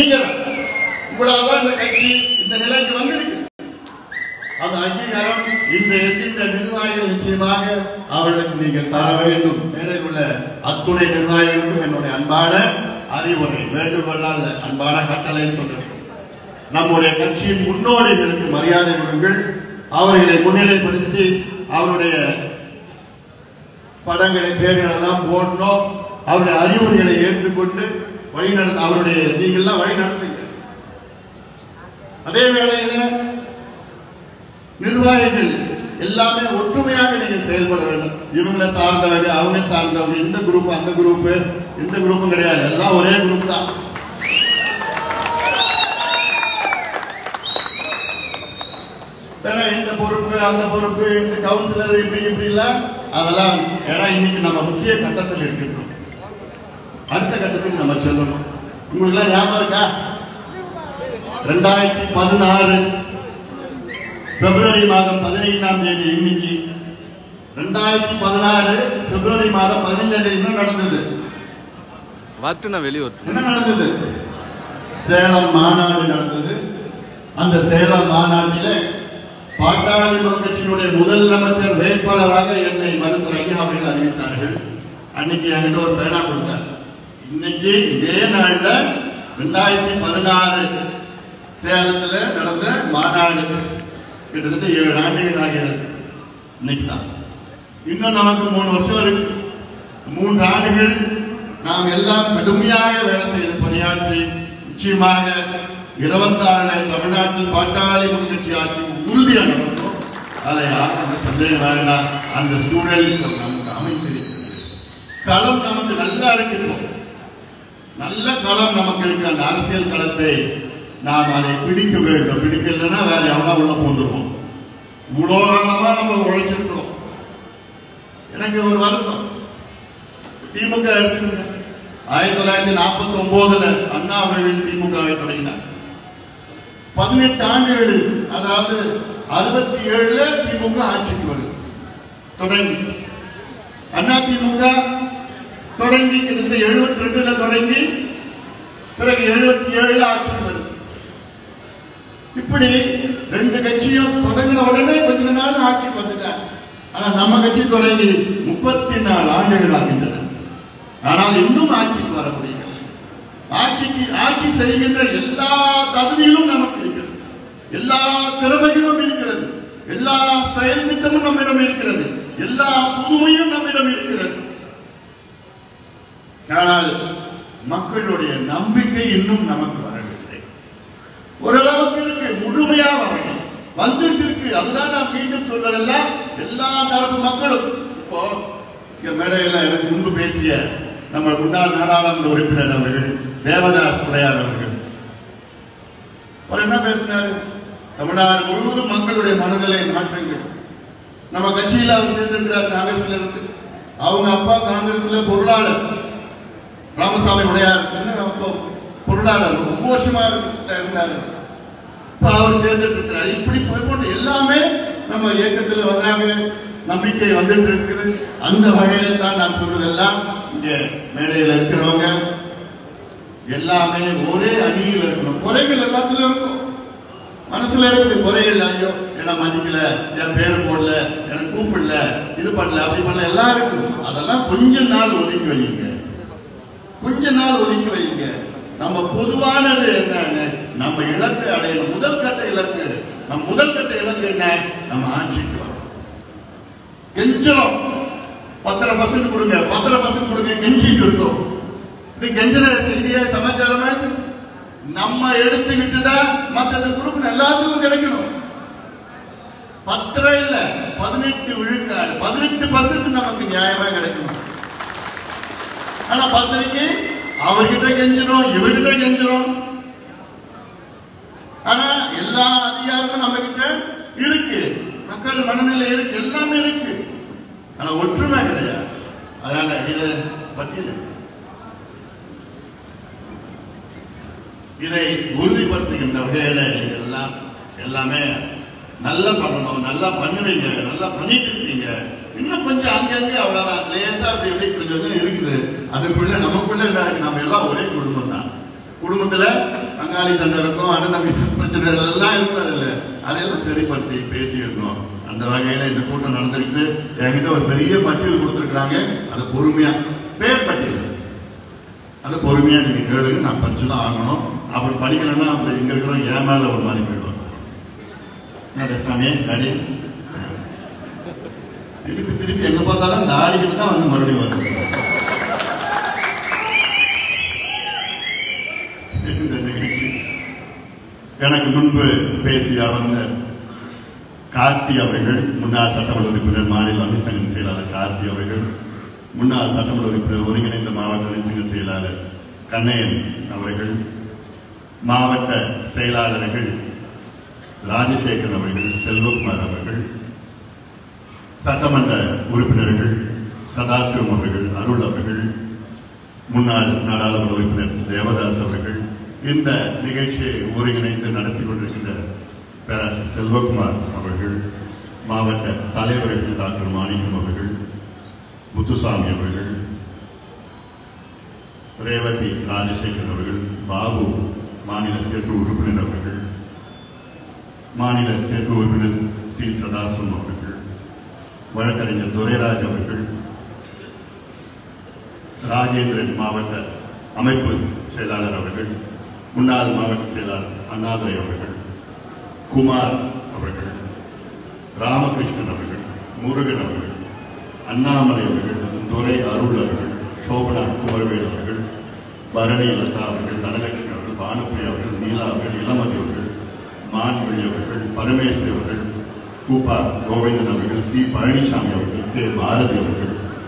நீங்க தான். உங்களால தான் இந்த கட்சி இந்த நிலைக்கு வந்திருக்கு அது அங்கீகாரம் இந்த இருக்கின்ற நிர்வாகிகள் நிச்சயமாக அவர்களுக்கு நீங்கள் தர வேண்டும் மேடையில் உள்ள அத்துணை நிர்வாகிகளுக்கும் என்னுடைய அன்பான அறிவுரை வேண்டுகோள் அல்ல அன்பான கட்டளைன்னு சொல்றேன் நம்முடைய கட்சியின் முன்னோடிகளுக்கு மரியாதை கொடுங்கள் அவர்களை முன்னிலைப்படுத்தி அவருடைய படங்களை பேர்கள் எல்லாம் போடணும் அவருடைய அறிவுரைகளை ஏற்றுக்கொண்டு வழிநடத்த அவருடைய நீங்கள்லாம் வழி நடத்துங்க அதே வேளையில நிர்வாகிகள் எல்லாமே ஒற்றுமையாக நீங்க செயல்பட வேண்டும் இவங்களை சார்ந்தவங்க அவங்க சார்ந்தவங்க இந்த குரூப் அந்த குரூப் இந்த குரூப்பும் கிடையாது எல்லாம் ஒரே குரூப் தான் ஏன்னா இந்த பொறுப்பு அந்த பொறுப்பு இந்த கவுன்சிலர் இப்படி இப்படி இல்ல அதெல்லாம் ஏன்னா இன்னைக்கு நம்ம முக்கிய கட்டத்தில் இருக்கணும் அடுத்த கட்டத்துக்கு நம்ம செல்லணும் உங்களுக்கு எல்லாம் ஞாபகம் இருக்கா ரெண்டாயிரத்தி பதினாறு பிப்ரவரி மாதம் பதினைந்தாம் தேதி இன்னைக்கு ரெண்டாயிரத்தி பதினாறு பிப்ரவரி மாதம் பதினைஞ்சாம் தேதி என்ன நடந்தது வரட்டுண்ணா வெளியூர் என்ன நடந்தது சேலம் மாநாடு நடந்தது அந்த சேலம் மாநாட்டிலே பாட்டாளி மக்கள் கட்சியினுடைய முதல் அமைச்சர் வேட்பாளராக என்னை மருத்துவர் ஐயா அவர்கள் அறிவித்தார்கள் அன்னைக்கு என்கிட்ட ஒரு பேனா கொடுத்தார் இன்னைக்கு இதே நாள்ல ரெண்டாயிரத்தி பதினாறு சேலத்துல நடந்த மாநாடு கிட்டத்தட்ட ஏழு ஆண்டுகள் ஆகிறது இன்னைக்கு தான் இன்னும் நமக்கு மூணு வருஷம் இருக்கு மூன்று ஆண்டுகள் நாம் எல்லாம் கடுமையாக வேலை செய்து பணியாற்றி நிச்சயமாக இருபத்தாறு தமிழ்நாட்டில் பாட்டாளி மக்கள் கட்சி ஆட்சி உறுதியாக நடக்கும் அதை யாருக்கும் சந்தேகம் வேண்டாம் அந்த சூழல் இப்ப நமக்கு அமைந்திருக்கிறது களம் நமக்கு நல்லா இருக்கு இப்போ. நல்ல களம் நமக்கு இருக்கு அந்த அரசியல் களத்தை நாம் அதை பிடிக்க வேண்டும் பிடிக்கலைன்னா வேற எவனா உள்ள போந்துருவோம் இவ்வளோ காலமா நம்ம உழைச்சிருக்கிறோம் எனக்கு ஒரு வருத்தம் திமுக எடுத்துக்கங்க ஆயிரத்தி தொள்ளாயிரத்தி நாற்பத்தி ஒன்பதுல அண்ணா அவர்கள் திமுகவை தொடங்கினார் பதினெட்டு ஆண்டுகளில் அதாவது அறுபத்தி ஏழுல திமுக ஆட்சிக்கு வருது தொடங்கி அண்ணா திமுக தொடங்கி கிட்டத்தட்ட எழுபத்தி ரெண்டுல தொடங்கி பிறகு எழுபத்தி ஏழுல ஆட்சிக்கு வருது இப்படி ரெண்டு கட்சியும் தொடங்கின உடனே கொஞ்ச நாள் ஆட்சிக்கு வந்துட்டாங்க ஆனா நம்ம கட்சி தொடங்கி முப்பத்தி நாலு ஆண்டுகள் ஆகின்றன ஆனால் இன்னும் ஆட்சிக்கு வர முடியவில்லை ஆட்சிக்கு ஆட்சி செய்கின்ற எல்லா தகுதியிலும் நமக்கு இருக்கிறது எல்லா திறமைகளும் இருக்கிறது எல்லா செயல் திட்டமும் நம்மிடம் இருக்கிறது எல்லா புதுமையும் நம்மிடம் இருக்கிறது ஆனால் மக்களுடைய நம்பிக்கை இன்னும் நமக்கு வரவில்லை ஓரளவுக்கு இருக்கு முழுமையா வரணும் வந்துட்டு இருக்கு அதுதான் நான் மீண்டும் சொல்றதெல்லாம் எல்லா தரப்பு மக்களும் இப்போ இங்க மேடையில எனக்கு முன்பு பேசிய நம்ம முன்னாள் நாடாளுமன்ற உறுப்பினர் அவர்கள் தேவதாஸ் உடையார் அவர்கள் அவர் என்ன பேசினாரு தமிழ்நாடு முழுவதும் மக்களுடைய மனநிலை மாற்றங்கள் நம்ம கட்சியில அவர் சேர்ந்திருக்கிறார் காங்கிரஸ்ல இருந்து அவங்க அப்பா காங்கிரஸ்ல பொருளாளர் ராமசாமி உடையார் என்ன அப்போ பொருளாளர் ரொம்ப வருஷமா இருந்தாரு இப்ப அவர் சேர்ந்துட்டு இருக்கிறார் இப்படி போய் போட்டு எல்லாமே நம்ம இயக்கத்துல வர்றாங்க நம்பிக்கை வந்துட்டு இருக்குது அந்த வகையில தான் நான் சொல்வதெல்லாம் இங்க மேடையில இருக்கிறவங்க எல்லாமே ஒரே அணியில் இருக்கணும் குறைகள் எல்லாத்துலயும் இருக்கும் மனசுல இருக்குது குறைகள் ஐயோ என்ன மதிக்கல என் பேர் போடல எனக்கு கூப்பிடல இது பண்ணல அப்படி பண்ணல எல்லாம் இருக்கு அதெல்லாம் கொஞ்ச நாள் ஒதுக்கி வைங்க கொஞ்ச நாள் ஒதுக்கி வைங்க நம்ம பொதுவானது என்ன நம்ம இலக்கை அடையணும் முதல் கட்ட இலக்கு நம்ம முதல் கட்ட இலக்கு என்ன நம்ம ஆட்சிக்கு வரும் கெஞ்சணும் பத்தரை பர்சன்ட் கொடுங்க பத்தரை பர்சன்ட் கொடுங்க கெஞ்சிட்டு இருக்கோம் இது கெஞ்சன செய்தியா சமாச்சாரமா இது நம்ம எடுத்துக்கிட்டு தான் மற்றது கொடுக்கணும் எல்லாத்துக்கும் கிடைக்கணும் பத்திரம் இல்ல பதினெட்டு விழுக்காடு பதினெட்டு பர்சன்ட் நமக்கு நியாயமா கிடைக்கணும் ஆனா பத்திரிக்கை அவர்கிட்ட கெஞ்சணும் இவர்கிட்ட கெஞ்சணும் ஆனா எல்லா அதிகாரமும் நம்ம கிட்ட இருக்கு மக்கள் மனநிலை இருக்கு எல்லாமே இருக்கு ஆனா ஒற்றுமை கிடையாது அதனால இதை பட்டியல் இதை உறுதிப்படுத்துகின்ற வகையில நீங்க எல்லாம் எல்லாமே நல்லா பண்ணணும் நல்லா பண்ணுவீங்க நல்லா பண்ணிட்டு இருக்கீங்க இன்னும் கொஞ்சம் அங்கங்க அவ்வளவுதான் லேசா அப்படி இப்படி கொஞ்சம் கொஞ்சம் இருக்குது அதுக்குள்ள நமக்குள்ள என்ன இருக்கு நம்ம எல்லாம் ஒரே குடும்பம் தான் குடும்பத்துல தக்காளி சண்டை இருக்கும் அண்ணன் தம்பி பிரச்சனைகள் எல்லாம் இருக்கும் அதுல அதையெல்லாம் சரிப்படுத்தி பேசியிருந்தோம் அந்த வகையில இந்த கூட்டம் நடந்திருக்கு என்கிட்ட ஒரு பெரிய பட்டியல் கொடுத்துருக்காங்க அது பொறுமையா பேர் பட்டியல் அதை பொறுமையா நீங்க கேளுங்க நான் படிச்சு தான் ஆகணும் அப்படி படிக்கலைன்னா அப்ப இங்க இருக்கிறவங்க ஏன் மேல ஒரு மாதிரி போயிடுவாங்க என்ன சாமி அடி திருப்பி திருப்பி எங்க பார்த்தாலும் இந்த ஆடிக்கிட்டு தான் வந்து மறுபடியும் வருது இந்த நிகழ்ச்சி எனக்கு முன்பு பேசிய அமர்ந்த கார்த்தி அவர்கள் முன்னாள் சட்டமன்ற உறுப்பினர் மாநில அமைச்சக செயலாளர் கார்த்தி அவர்கள் முன்னாள் சட்டமன்ற உறுப்பினர் ஒருங்கிணைந்த மாவட்ட அமைச்சக செயலாளர் கண்ணையன் அவர்கள் மாவட்ட செயலாளர்கள் ராஜசேகர் அவர்கள் செல்வகுமார் அவர்கள் சட்டமன்ற உறுப்பினர்கள் சதாசிவம் அவர்கள் அருள் அவர்கள் முன்னாள் நாடாளுமன்ற உறுப்பினர் தேவதாஸ் அவர்கள் இந்த நிகழ்ச்சியை ஒருங்கிணைந்து நடத்தி கொண்டிருக்கின்ற பேராசிரியர் செல்வகுமார் அவர்கள் மாவட்ட தலைவர்கள் டாக்டர் மாணிக்கம் அவர்கள் முத்துசாமி அவர்கள் ரேவதி ராஜசேகர் அவர்கள் பாபு மாநில சேர்ப்பு உறுப்பினர் அவர்கள் மாநில சேர்ப்பு உறுப்பினர் ஸ்ரீ சதாசிவம் அவர்கள் வழக்கறிஞர் துரைராஜ் அவர்கள் ராஜேந்திரன் மாவட்ட அமைப்பு செயலாளர் அவர்கள் முன்னாள் மாவட்ட செயலாளர் அண்ணாதுரை அவர்கள் குமார் அவர்கள் ராமகிருஷ்ணன் அவர்கள் முருகன் அவர்கள் அண்ணாமலை அவர்கள் துரை அருள் அவர்கள் சோபனா குமரவேல் அவர்கள் பரணி லதா அவர்கள் தனலட்சுமி அவர்கள் பானுப்பிரியா அவர்கள் நீலா அவர்கள் இளமதி அவர்கள் மான்வழி அவர்கள் பரமேஸ்வரி அவர்கள் கூப்பா கோவிந்தன் அவர்கள் சி பழனிசாமி அவர்கள் கே பாரதி அவர்கள்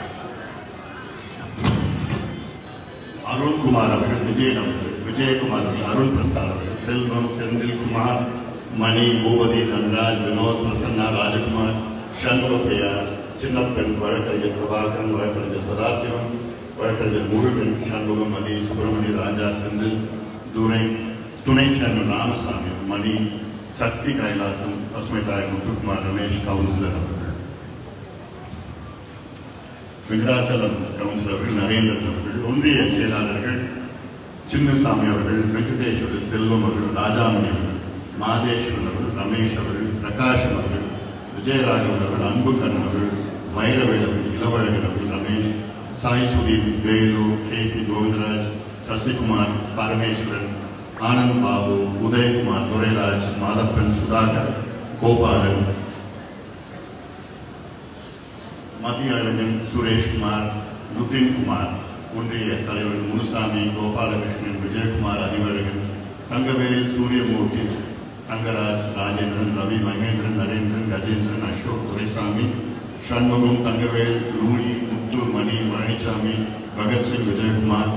அருண்குமார் அவர்கள் விஜயன் அவர்கள் விஜயகுமார் அவர்கள் அருண் பிரசாத் அவர்கள் செல்வம் செந்தில்குமார் மணி பூபதி தன்ராஜ் வினோத் பிரசன்னா ராஜகுமார் சண்முகப்பிரியா சின்னப்பெண் வழக்கறிஞர் பிரபாகரன் வழக்கறிஞர் சதாசிவம் வழக்கறிஞர் முருகன் சண்முகம் மதி சுப்பிரமணிய ராஜா செந்தில் துரை துணை சேர்மன் ராமசாமி மணி சக்தி கைலாசம் பசுமை தாயக் முத்துக்குமார் ரமேஷ் கவுன்சிலர் அவர்கள் வெங்கடாச்சலம் கவுன்சிலர் அவர்கள் நரேந்திரன் அவர்கள் ஒன்றிய செயலாளர்கள் சின்னசாமி அவர்கள் வெங்கடேஸ்வரர் செல்வம் அவர்கள் ராஜாமணி அவர்கள் மாதேஸ்வரன் அவர்கள் ரமேஷ் அவர்கள் பிரகாஷ் அவர்கள் விஜயராகவன் அவர்கள் அன்புக்கண்ணன் அவர்கள் வைரவேல் அவர்கள் இளவழகன் அவர்கள் ரமேஷ் சாய் சுதீப் வேலு கே சி கோவிந்தராஜ் சசிகுமார் பரமேஸ்வரன் ஆனந்த் பாபு உதயகுமார் துரைராஜ் மாதப்பன் சுதாகர் கோபாலன் மத்திய அறிஞர் சுரேஷ்குமார் நிதின்குமார் ஒன்றிய தலைவர் முனுசாமி கோபாலகிருஷ்ணன் விஜயகுமார் அறிவழகன் தங்கவேல் சூரியமூர்த்தி தங்கராஜ் ராஜேந்திரன் ரவி மகேந்திரன் நரேந்திரன் கஜேந்திரன் அசோக் துரைசாமி சண்முகம் தங்கவேல் லூயி முத்து மணி பழனிசாமி பகத்சிங் விஜயகுமார்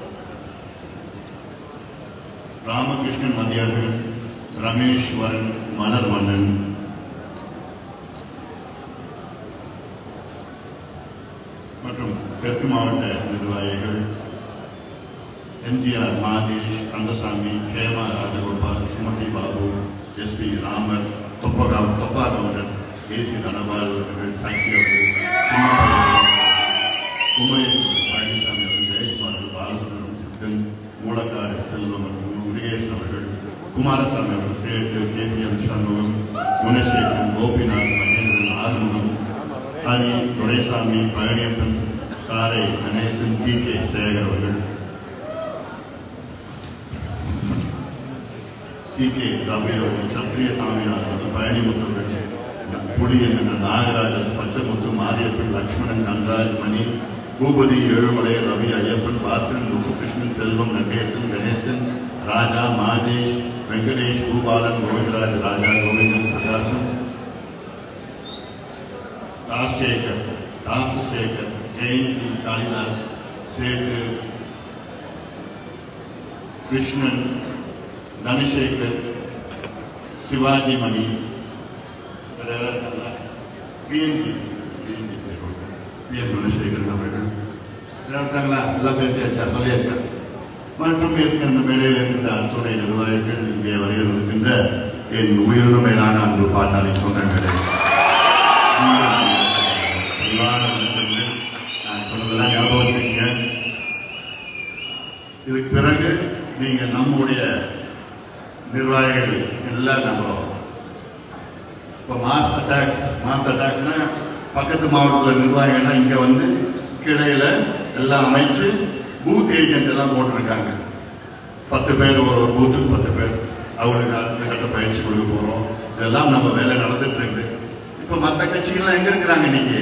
ராமகிருஷ்ணன் மதியார்கள் ரமேஸ்வரன் மலர்வண்ணன் மற்றும் தெற்கு மாவட்ட நிர்வாகிகள் எம்ஜிஆர் மாதேஷ் கந்தசாமி ஹேமா ராஜகோபால் சுமதி பாபு எஸ்பி ராமர் தொப்பகா தொப்பாகவுடன் ஏசி தனபால் அவர்கள் சக்தி அவர்கள் உமேஷ் பழனிசாமி அவர்கள் ஜெயக்குமார் அவர்கள் பாலசுந்தரம் சித்தன் மூலக்காடு செல்வம் அவர்கள் முருகேசன் அவர்கள் குமாரசாமி அவர்கள் Settu K P M Shanmugam Gunasekaran Gopinath Mahendran Arumugam Hari Duraisamy Palaniappan Tharai Ganesan D K Sekar அவர்கள் சி கே ரவி அவர்கள் சத்திரிய சாமிநாதன் அவர்கள் பழனிமுத்தவர்கள் புலியன் என்ற நாகராஜன் பச்சைமுத்து மாரியப்பன் லட்சுமணன் நன்ராஜ் மணி பூபதி ஏழுமலை ரவி ஐயப்பன் பாஸ்கரன் முத்துகிருஷ்ணன் செல்வம் நடேசன் கணேசன் ராஜா மாதேஷ் வெங்கடேஷ் பூபாலன் கோவிந்தராஜ் ராஜா கோவிந்தன் பிரகாசம் தாசேகர் தாசசேகர் ஜெயந்தி காளிதாஸ் சேட்டு கிருஷ்ணன் தனசேகர் சிவாஜி மணி பிஎன்ஜி பிஎன் குணசேகரன் அவர்கள் இருக்காங்களா எல்லாம் பேசியாச்சா சொல்லியாச்சா மற்றும் இருக்கின்ற மேடையில் இருக்கின்ற அத்துணை நிர்வாகிகள் இங்கே வரையில் இருக்கின்ற என் உயிரினும் மேலான அன்பு பாட்டாளி சொந்தங்களே அன்பான வணக்கங்கள். நான் சொன்னதெல்லாம் ஞாபகம் வச்சுக்கங்க இதுக்கு பிறகு நீங்க நம்முடைய நிர்வாகிகள் எல்லாம் நம்ம இப்போ மாஸ் அட்டாக் மாஸ் அட்டாக்னா பக்கத்து மாவட்டத்தில் நிர்வாகிகள்லாம் இங்கே வந்து கிளையில எல்லாம் அமைச்சு பூத் ஏஜென்ட் எல்லாம் போட்டிருக்காங்க பத்து பேர் ஒரு ஒரு பூத்துக்கு பத்து பேர் அவங்களுக்கு அடுத்த கட்ட பயிற்சி கொடுக்க போகிறோம் இதெல்லாம் நம்ம வேலை நடந்துட்டு இருக்குது இப்போ மற்ற கட்சிகள்லாம் எங்கே இருக்கிறாங்க இன்னைக்கு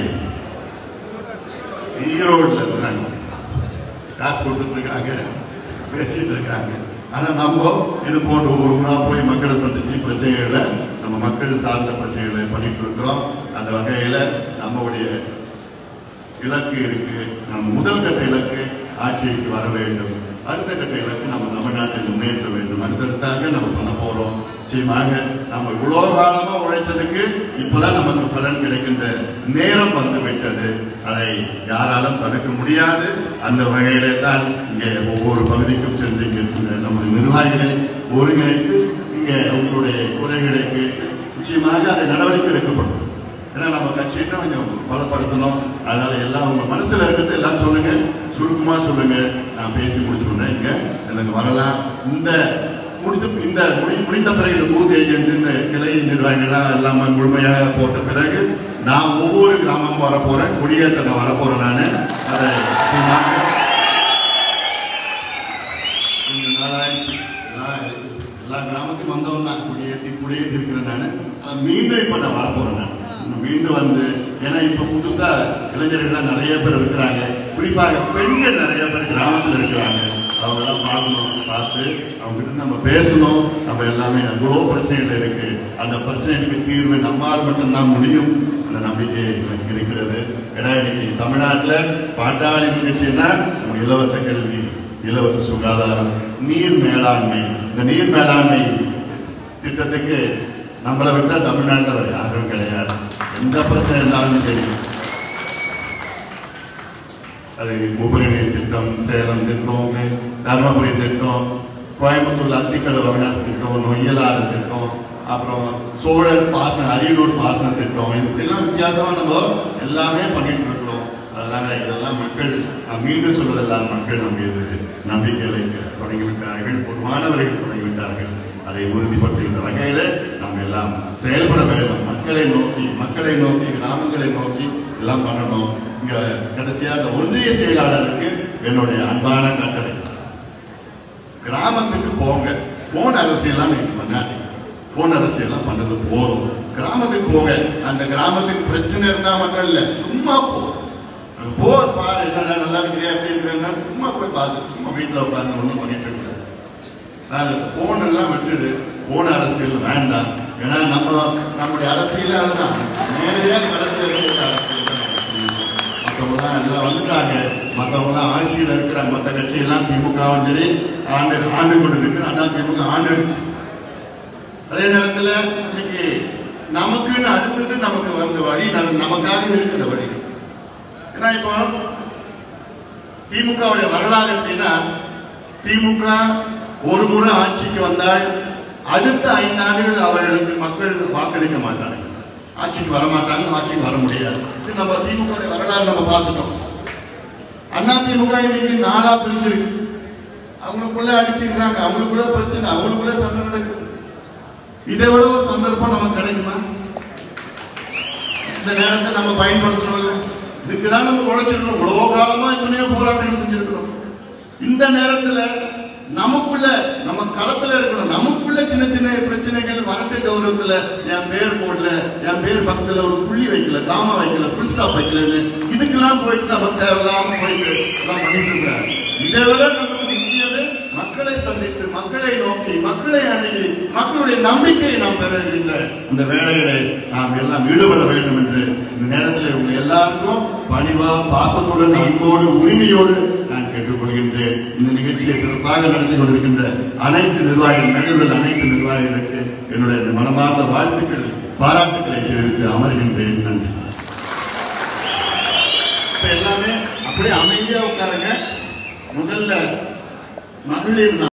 ஈரோடில் இருக்கிறாங்க காசு கொடுத்துட்டு இருக்காங்க பேசிட்டு இருக்காங்க ஆனா நம்ம இது போன்ற ஒரு ஊரா போய் மக்களை சந்திச்சு பிரச்சனைகளை நம்ம மக்கள் சார்ந்த பிரச்சனைகளை பண்ணிட்டு இருக்கிறோம் அந்த வகையில நம்முடைய இலக்கு இருக்கு நம்ம முதல் கட்ட இலக்கு ஆட்சிக்கு வர வேண்டும் அடுத்த கட்ட இலக்கு நம்ம தமிழ்நாட்டை முன்னேற்ற வேண்டும் அடுத்தடுத்தாக நம்ம பண்ண போறோம் நிச்சயமாக நம்ம இவ்வளோ காலமா உழைச்சதுக்கு இப்பதான் நமக்கு பலன் கிடைக்கின்ற நேரம் வந்து விட்டது அதை யாராலும் தடுக்க முடியாது அந்த வகையிலே தான் இங்கே ஒவ்வொரு பகுதிக்கும் சென்று இங்கே இருக்கின்ற நம்முடைய நிர்வாகிகளை ஒருங்கிணைத்து இங்கே உங்களுடைய குறைகளை கேட்டு நிச்சயமாக அதை நடவடிக்கை எடுக்கப்படும் ஏன்னா நம்ம கட்சி இன்னும் கொஞ்சம் பலப்படுத்தணும் அதனால எல்லாம் உங்க மனசுல இருக்கிறது எல்லாம் சொல்லுங்க சுருக்கமா சொல்லுங்க நான் பேசி முடிச்சுடுறேன் இங்க எனக்கு வரலாம் இந்த முடித்து இந்த முடி முடிந்த பிறகு இந்த பூத் ஏஜென்ட் இந்த கிளை நிர்வாகிகள்லாம் எல்லாம் முழுமையாக போட்ட பிறகு நான் ஒவ்வொரு கிராமமும் வர போறேன் குடியேற்ற நான் வர போறேன் நான் அதை நிச்சயமாக கொஞ்ச நாளாயிடுச்சு எல்லாம் எல்லா கிராமத்துக்கும் வந்தவன் தான் குடியேற்றி குடியேற்றி இருக்கிறேன் நான் ஆனா மீண்டும் இப்ப நான் வரப்போறேன் நான் இன்னும் மீண்டும் வந்து ஏன்னா இப்ப புதுசா இளைஞர்கள்லாம் நிறைய பேர் இருக்கிறாங்க குறிப்பாக பெண்கள் நிறைய பேர் கிராமத்துல இருக்கிறாங்க அவங்க எல்லாம் பார்க்கணும் பார்த்து அவங்க கிட்ட நம்ம பேசணும் நம்ம எல்லாமே எவ்வளோ பிரச்சனைகள் இருக்கு அந்த பிரச்சனைகளுக்கு தீர்வு நம்மால் மட்டும்தான் முடியும் அந்த நம்பிக்கை எனக்கு இருக்கிறது ஏன்னா இன்னைக்கு தமிழ்நாட்டில் பாட்டாளி நிகழ்ச்சின்னா நம்ம இலவச கல்வி இலவச சுகாதாரம் நீர் மேலாண்மை இந்த நீர் மேலாண்மை திட்டத்துக்கு நம்மளை விட்டா தமிழ்நாட்டில் வேற யாரும் கிடையாது எந்த பிரச்சனை இருந்தாலும் தெரியும் அது உபரி நீர் திட்டம் சேலம் திட்டம் தர்மபுரி திட்டம் கோயம்புத்தூர்ல அத்திக்கடவு அவினாசி திட்டம் நொய்யலாறு திட்டம் அப்புறம் சோழர் பாசன அரியலூர் பாசன திட்டம் இதுக்கெல்லாம் வித்தியாசமா நம்ம எல்லாமே பண்ணிட்டு இருக்கிறோம் அதனால இதெல்லாம் மக்கள் நான் மீண்டும் சொல்வதெல்லாம் மக்கள் நம்ம மீது நம்பிக்கை வைக்க தொடங்கிவிட்டார்கள் பொதுவானவர்கள் தொடங்கிவிட்டார்கள் அதை உறுதிப்படுத்துகின்ற வகையில நாம் எல்லாம் செயல்பட வேண்டும் மக்களை நோக்கி மக்களை நோக்கி கிராமங்களை நோக்கி எல்லாம் பண்ணணும் இங்க கடைசியாக ஒன்றிய செயலாளருக்கு என்னுடைய அன்பான கட்டளை கிராமத்துக்கு போங்க போன் அரசியல்லாம் நீங்க பண்ணாதீங்க போன் அரசியல்லாம் பண்ணது போதும் கிராமத்துக்கு போங்க அந்த கிராமத்துக்கு பிரச்சனை இருந்தா மட்டும் இல்ல சும்மா போ அங்க போ பாரு என்னடா நல்லா இருக்கிறியா எப்படி இருக்கிறேன்னா சும்மா போய் பார்த்து சும்மா வீட்டுல உட்கார்ந்து ஒண்ணும் பண்ணிட்டு இருக்க அதனால போன் எல்லாம் விட்டுடு போன் அரசியல் வேண்டாம் ஏன்னா நம்ம நம்முடைய அரசியல் அதுதான் நேரடியா களத்தில் இருக்கிற அரசியல் தான் மற்றவங்களாம் எல்லாம் வந்துட்டாங்க மற்றவங்களாம் ஆட்சியில் இருக்கிறாங்க மற்ற கட்சியெல்லாம் திமுகவும் சரி ஆண்டு ஆண்டு கொண்டு இருக்கு அண்ணா திமுக ஆண்டுடுச்சு அதே நேரத்தில் இன்னைக்கு நமக்குன்னு அடுத்தது நமக்கு வந்த வழி நம்- நமக்காக இருக்கிற வழி ஏன்னா இப்போ திமுகவுடைய வரலாறு எப்படின்னா திமுக ஒரு முறை ஆட்சிக்கு வந்தால் அடுத்த ஐந்து ஆண்டுகள் அவர்களுக்கு மக்கள் வாக்களிக்க மாட்டாங்க ஆட்சிக்கு வர மாட்டாங்க ஆட்சிக்கு வர முடியாது இது நம்ம திமுக வரலாறு நம்ம பார்த்துட்டோம் அண்ணா திமுக இன்னைக்கு நாளா பிரிஞ்சிருக்கு அவங்களுக்குள்ள அடிச்சுக்கிறாங்க அவங்களுக்குள்ள பிரச்சனை அவங்களுக்குள்ள சண்டை நடக்குது இதை விட ஒரு சந்தர்ப்பம் நமக்கு கிடைக்குமா இந்த நேரத்தை நம்ம பயன்படுத்தணும் இதுக்கு தான் நம்ம உழைச்சிருக்கோம் இவ்வளவு காலமா எத்தனையோ போராட்டங்கள் செஞ்சிருக்கிறோம் இந்த நேரத்துல நமக்குள்ள நம்ம களத்துல இருக்கணும் நமக்குள்ள சின்ன சின்ன பிரச்சனைகள் வரட்டு கௌரவத்துல என் பேர் போடல என் பேர் பக்கத்துல ஒரு புள்ளி வைக்கல காம வைக்கல ஃபுல் ஸ்டாப் வைக்கலன்னு இதுக்கெல்லாம் போயிட்டு நம்ம தேவையில்லாம போயிட்டு எல்லாம் பண்ணிட்டு இருக்காங்க இதை விட நமக்கு முக்கியது மக்களை சந்தித்து மக்களை நோக்கி மக்களை அணுகி மக்களுடைய நம்பிக்கையை நாம் பெறுகின்ற இந்த வேலைகளை நாம் எல்லாம் ஈடுபட வேண்டும் என்று இந்த நேரத்தில் உங்க எல்லாருக்கும் பணிவா பாசத்துடன் அன்போடு உரிமையோடு நான் கேட்டுக்கொள்கின்றேன் இந்த நிகழ்ச்சியை சிறப்பாக நடத்தி கொண்டிருக்கின்ற அனைத்து நிர்வாகிகள் நடுவில் அனைத்து நிர்வாகிகளுக்கு என்னுடைய மனமார்ந்த வாழ்த்துக்கள் பாராட்டுக்களை தெரிவித்து அமர்கின்றேன் நன்றி இப்ப எல்லாமே அப்படியே அமைதியா உட்காருங்க முதல்ல மகளிர்